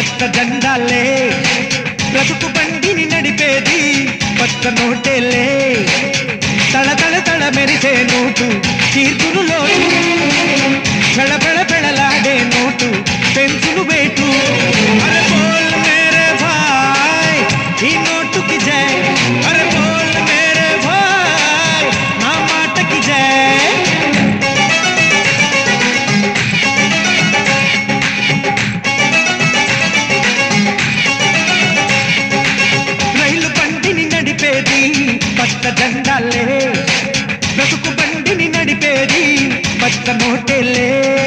పచ్చ జెండాలే బ్రతుకు బండిని నడిపేది పచ్చ నోటేలే తళ తళ తళ మెరిసే నోటు తీర్పును లోటు పెళ పెళ పెళలాడే నోటు పెంచులు వేటు అరే బోల్ మేరే భాయ్ ఈ నోటుకి జై అరే బోల్ మేరే భాయ్ నా మాటకి జై రైలు బండిని నడిపేది పచ్చ జెండాలే బ్రతుకు బండిని నడిపేది పచ్చ నోటేలే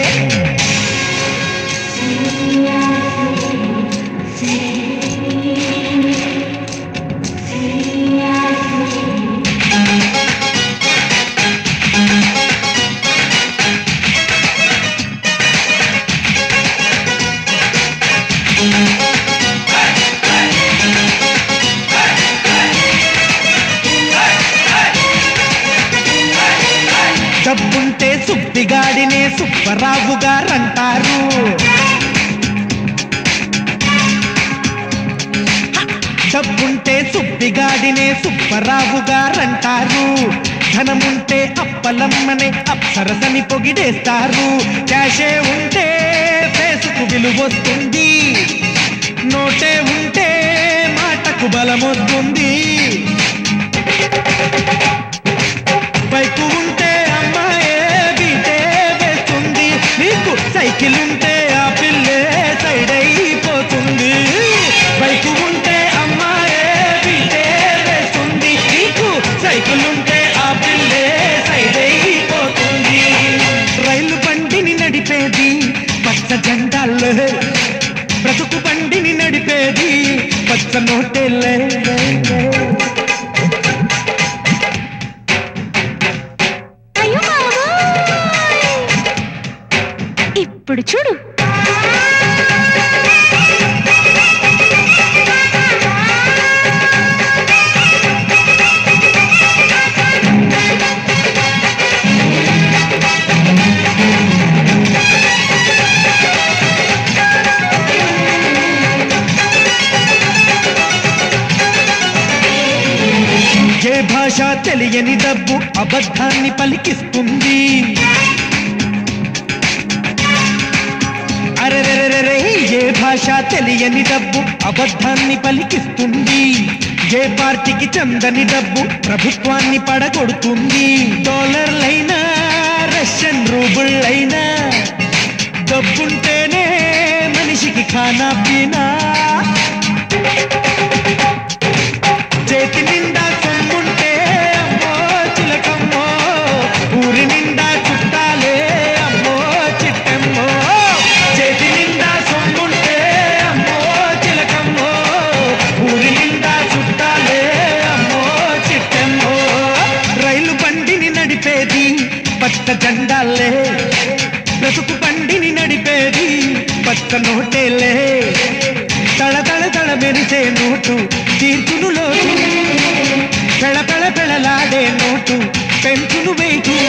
డబ్బుంటే సుబ్బిగాడినే సుబ్బరావు గారంటారు డబ్బుంటే సుబ్బిగాడినే సుబ్బరావు గారంటారు ధనముంటే అప్పలమ్మనే అప్సరసని పొగిడేస్తారు క్యాషే ఉంటే ఫేసుకు విలువొస్తుంది నోటే ఉంటే మాటకు బలమొద్దుంది బైకు ఉంటే అమ్మాయే బీటే వేస్తుంది నీకు సైకిల్ ఉంటే ఆ పిల్లే సైడ్ అయిపోతుంది బైకు ఉంటే అమ్మాయే బీటే వేస్తుంది నీకు సైకిల్ ఉంటే ఆ పిల్లే సైడ్ అయిపోతుంది రైలు బండిని నడిపేది పచ్చ జెండాల్లో బ్రతుకు బండిని నడిపేది పచ్చ నోటేలే అయ్యో బాబోయ్! ఇప్పుడు చూడు ఏ భాష తెలియని డబ్బు అబద్ధాన్ని పలికిస్తుంది అరెరెరెరెరే ఏ భాష తెలియని డబ్బు అబద్ధాన్ని పలికిస్తుంది ఏ పార్టీకి చందని డబ్బు ప్రభుత్వాన్ని పడగొడుతుంది డాలర్లైనా రష్యన్ రూబుళ్ళైనా డబ్బుంటేనే మనిషికి ఖానా పీనా చేతి నిండా సొమ్ముంటే అమ్మో చిలకమ్మో ఊరి నిండా చుట్టాలే అమ్మో చిట్టమ్మో చేతి నిండా సొమ్ముంటే అమ్మో చిలకమ్మో ఊరి నిండా చుట్టాలే అమ్మో చిట్టమ్మో రైలు బండిని నడిపేది పచ్చ జెండాలే బ్రతుకు బండిని నడిపేది పచ్చ నోటేలే తళ తళ తళ మెరిసే నోటు తీర్చును లోటు పెళ పెళ పెళలాడే నోటు పెంచును వేటు